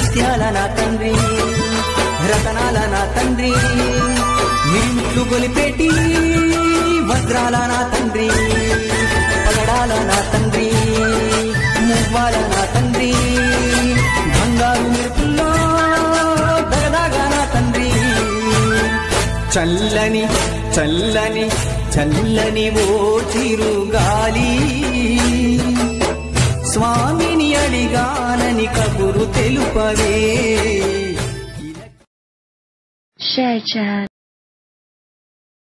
ముత్యాల నా తండ్రి రతనాల నా తండ్రి మిరుముట్లు గొలిపేటి వజ్రాల నా తండ్రి పగడాల నా తండ్రి మువ్వాల నా తండ్రి బంగారు మెరుపుల్లో దగదాగా నా తండ్రి చల్లని చల్లని చల్లని ఓ చిరుగాలి స్వామిని అడిగానని కబురు తెలుపవే షేర్ చేయాలి